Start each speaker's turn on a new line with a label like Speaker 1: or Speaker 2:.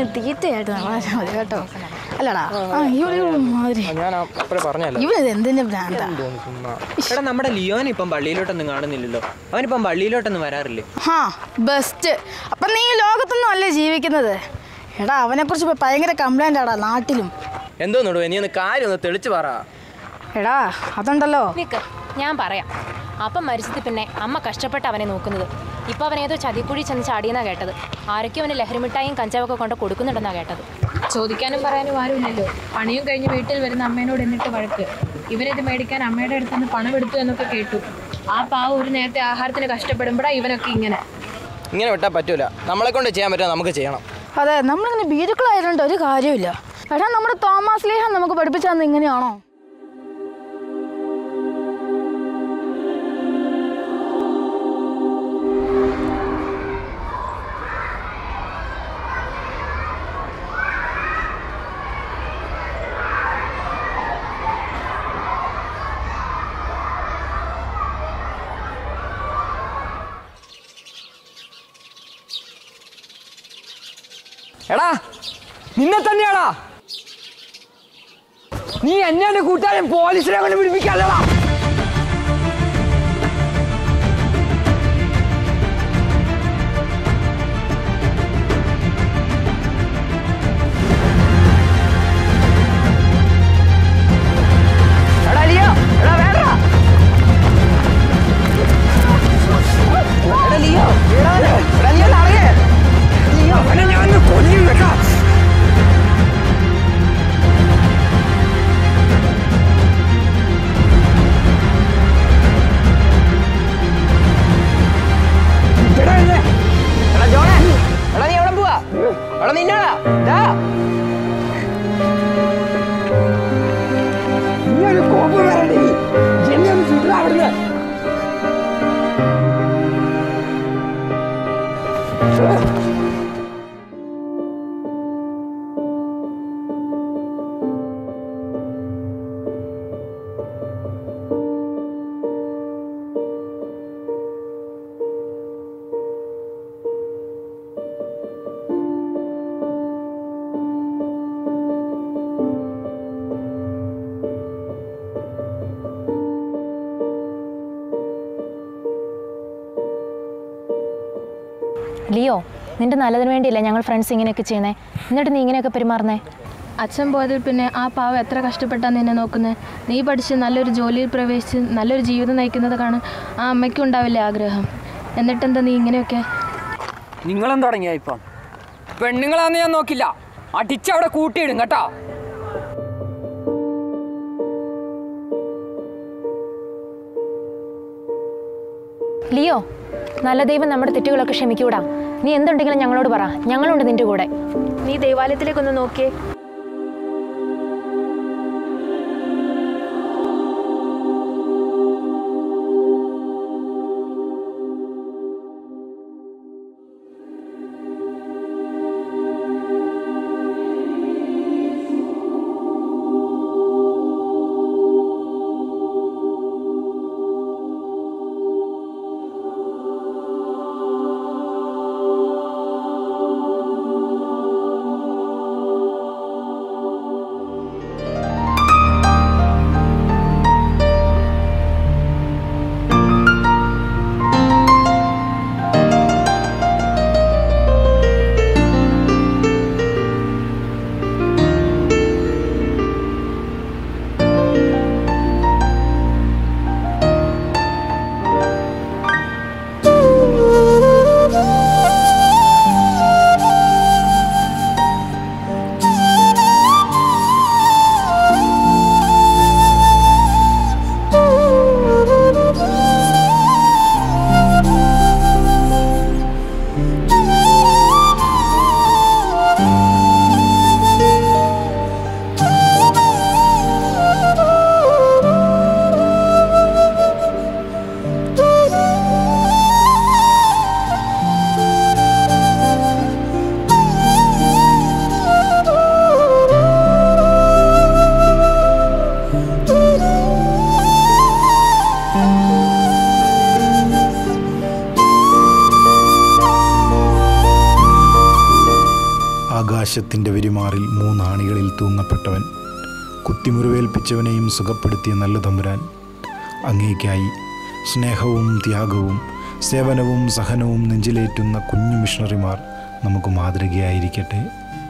Speaker 1: തീറ്റയായിട്ട് നമ്മളാ മതി കേട്ടോ അല്ലടാ ആ ഇവിടെ മാതിരി
Speaker 2: ഞാൻ അപ്പഴേ പറഞ്ഞല്ലോ
Speaker 1: ഇവനിത് എന്തിന്റെ ഭ്രാന്താ
Speaker 2: തോന്നി ചുമ്മാ
Speaker 3: എടാ നമ്മുടെ ലിയോൻ ഇപ്പം പള്ളിയിലോട്ടൊന്നും കാണുന്നില്ലല്ലോ അവനിപ്പം പള്ളിയിലോട്ടൊന്നും വരാറില്ലേ
Speaker 1: ഹാ ബെസ്റ്റ് അപ്പം നീ ഈ ലോകത്തൊന്നും അല്ലേ ജീവിക്കുന്നത് എടാ അവനെക്കുറിച്ച് ഇപ്പോൾ ഭയങ്കര കംപ്ലൈൻ്റ് ആടാ നാട്ടിലും
Speaker 2: എന്തോന്നുടോ നീ ഒന്ന് കാര്യം ഒന്ന് തെളിച്ച് പറ
Speaker 1: എടാ അതുണ്ടല്ലോ
Speaker 4: നിക്ക് ഞാൻ പറയാം അപ്പം മരിച്ചത് പിന്നെ അമ്മ കഷ്ടപ്പെട്ട് അവനെ നോക്കുന്നത് ഇപ്പൊ അവൻ ഏതോ ചതിക്കുഴി ചെന്ന് ചാടിയെന്നാ കേട്ടത് ആരൊക്കെ അവന് ലഹരിമിഠായും കഞ്ചാവൊക്കെ കൊണ്ട് കൊടുക്കുന്നുണ്ടെന്നാ കേട്ടത്
Speaker 5: ചോദിക്കാനും പറയാനും ആരുമില്ലല്ലോ പണിയും കഴിഞ്ഞ് വീട്ടിൽ വരുന്ന അമ്മേനോട് എന്നിട്ട് വഴക്ക് ഇവനിത് മേടിക്കാൻ അമ്മയുടെ അടുത്ത് നിന്ന് പണം എടുത്തു എന്നൊക്കെ കേട്ടു ആ പാവം ഒരു നേരത്തെ ആഹാരത്തിന് കഷ്ടപ്പെടുമ്പോഴാ ഇവനൊക്കെ ഇങ്ങനെ
Speaker 2: ഇങ്ങനെ വിട്ടാൽ പറ്റൂല നമ്മളെ കൊണ്ട് ചെയ്യാൻ പറ്റുമോ നമുക്ക് ചെയ്യണം
Speaker 1: അതെ നമ്മളിങ്ങനെ ബീരുക്കളായതുകൊണ്ട് ഒരു കാര്യമില്ല എടാ നമ്മുടെ തോമസ് ലേഹ നമുക്ക് പഠിപ്പിച്ചു തന്നത് ഇങ്ങനെയാണോ
Speaker 6: എടാ നിന്നെ തന്നെയാടാ നീ എന്നെ എന്റെ കൂട്ടുകാരൻ പോലീസിനെ കൊണ്ട് പിടിപ്പിക്കാല്ലടാ എടാ ലിയോ എടാ വേണ്ട എടാ ലിയോ എടാ എടാ നീ ഒന്ന് അറിയേ ലിയോ അവനെ ഞാൻ ഒന്ന് കൊല്ലും കേട്ടോ എടാ എന്നെ. എടാ ജോണേ എടാ നീ എവിടെ പോവാ എടാ നിന്നാടാ ദാ നീ ഒരു കോപ്പ് വരണ്ടേ എന്നെ ഒന്ന് ചുറ്റാ അവിടുന്ന്
Speaker 4: ലിയോ നിന്റെ നല്ലതിന് വേണ്ടിയില്ല ഞങ്ങൾ ഫ്രണ്ട്സ് ഇങ്ങനെയൊക്കെ ചെയ്യുന്നേ എന്നിട്ട് നീ ഇങ്ങനെയൊക്കെ പെരുമാറുന്നേ
Speaker 5: അച്ഛൻ പോയതിൽ പിന്നെ ആ പാവം എത്ര കഷ്ടപ്പെട്ടാ നിന്നെ നോക്കുന്നത് നീ പഠിച്ച് നല്ലൊരു ജോലിയിൽ പ്രവേശിച്ച് നല്ലൊരു ജീവിതം നയിക്കുന്നത് കാണാൻ ആ അമ്മയ്ക്കും ഉണ്ടാവില്ലേ ആഗ്രഹം എന്നിട്ടെന്താ നീ ഇങ്ങനെയൊക്കെ
Speaker 6: നിങ്ങളും തുടങ്ങിയ ഇപ്പം പെണ്ണുങ്ങളാന്ന് ഞാൻ നോക്കില്ല അടിച്ചവിടെ കൂട്ടിയിടും കേട്ടോ
Speaker 4: ലിയോ നല്ല ദൈവം നമ്മുടെ തെറ്റുകളൊക്കെ ക്ഷമിക്കൂടാ നീ എന്തുണ്ടെങ്കിലും ഞങ്ങളോട് പറ ഞങ്ങളുണ്ട് നിന്റെ കൂടെ നീ ദേവാലയത്തിലേക്കൊന്ന് നോക്കിയേ
Speaker 7: പാശത്തിൻ്റെ വിരിമാറിൽ മൂന്നാണികളിൽ തൂങ്ങപ്പെട്ടവൻ കുത്തിമുറിവേൽപ്പിച്ചവനെയും സുഖപ്പെടുത്തിയ നല്ല തമ്പുരാൻ അങ്ങേക്കായി സ്നേഹവും ത്യാഗവും സേവനവും സഹനവും നെഞ്ചിലേറ്റുന്ന കുഞ്ഞു മിഷണറിമാർ നമുക്ക് മാതൃകയായിരിക്കട്ടെ